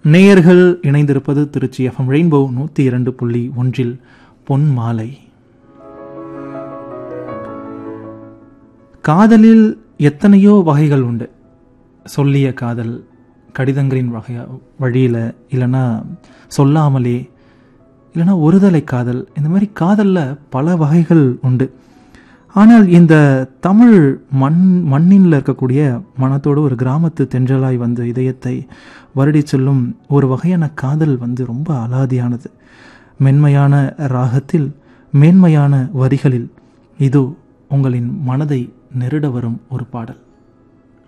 நேயர்கள் இணைந்திருப்பது Trichy FM rainbow நூற்றி இரண்டு புள்ளி ஒன்றில் பொன் மாலை காதலில் எத்தனையோ வகைகள் உண்டு சொல்லிய காதல் கடிதங்களின் வகை வழியில் இல்லைன்னா சொல்லாமலே இல்லைன்னா ஒருதலை காதல் இந்த மாதிரி காதலில் பல வகைகள் உண்டு ஆனால் இந்த தமிழ் மண் மண்ணில் இருக்கக்கூடிய மனத்தோடு ஒரு கிராமத்து தென்றலாய் வந்து இதயத்தை வருடி செல்லும் ஒரு வகையான காதல் வந்து ரொம்ப அலாதியானது மென்மையான ராகத்தில் மேன்மையான வரிகளில் இது உங்களின் மனதை நெருட வரும் ஒரு பாடல்